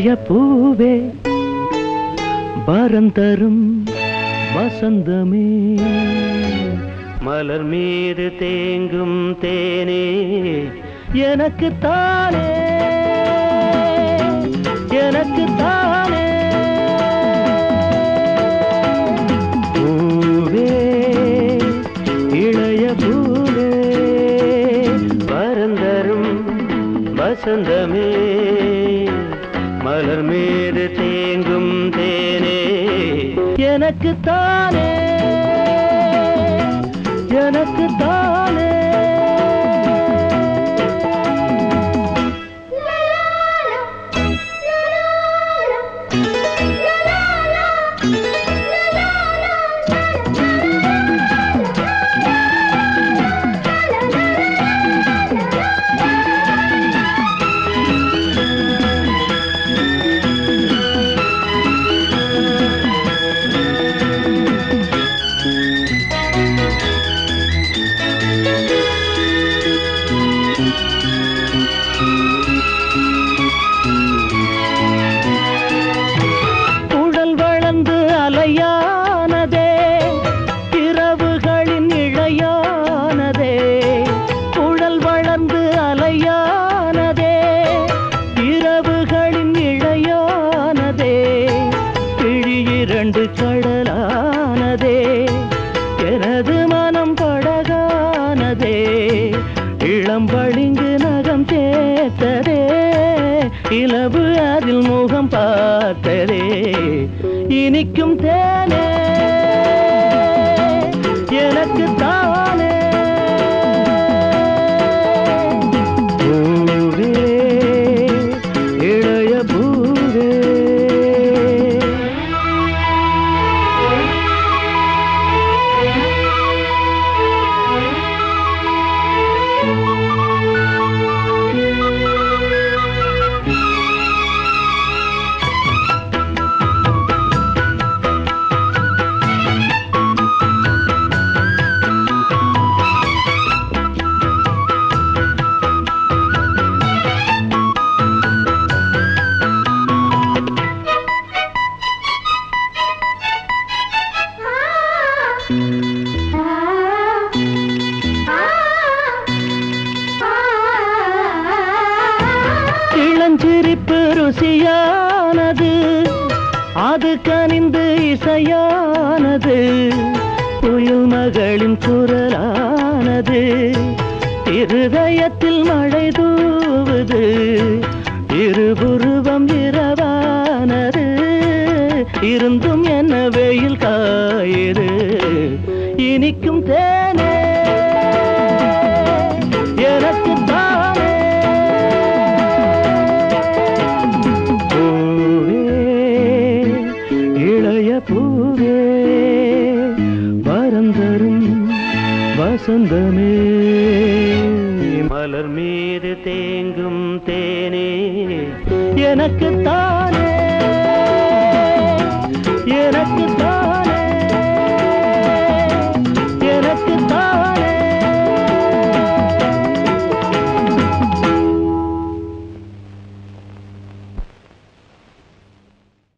பூவே பரந்தரும் வசந்தமே மலர் மீது தேங்கும் தேனே எனக்கு தானே எனக்கு தானே பூவே இளைய பூவே பரந்தரும் வசந்தமே மலர் மீது தேங்கும் தேனே எனக்கு தானே எனக்கு தானே உடல் வளர்ந்து அலையானதே இரவுகளின் இழையானதே உடல் வளர்ந்து அலையானதே இரவுகளின் இழையானதே கிழி இரண்டு கடலானதே எனது மனம் படகானதே இளம்பளிங்கு நகம் தேத்ததே இலவு அதில் முகம் பார்த்ததே இனிக்கும் தேனே எனக்கு தானே பூவே இளைய பூவே இளஞ்சிரிப்பு ருசியானது அது கனிந்து இசையானது புயல் மகளின் குரலானது இருதயத்தில் மழை தூவுது இருபுருவம் இரவானது இருந்தும் என்ன வெயில் காயுது இனிக்கும் தேனே எனக்கு தானே பூவே இளைய பூவே வரந்தரும் வசந்தமே மலர் மீது தேங்கும் தேனே எனக்கு தானே எனக்கு தானே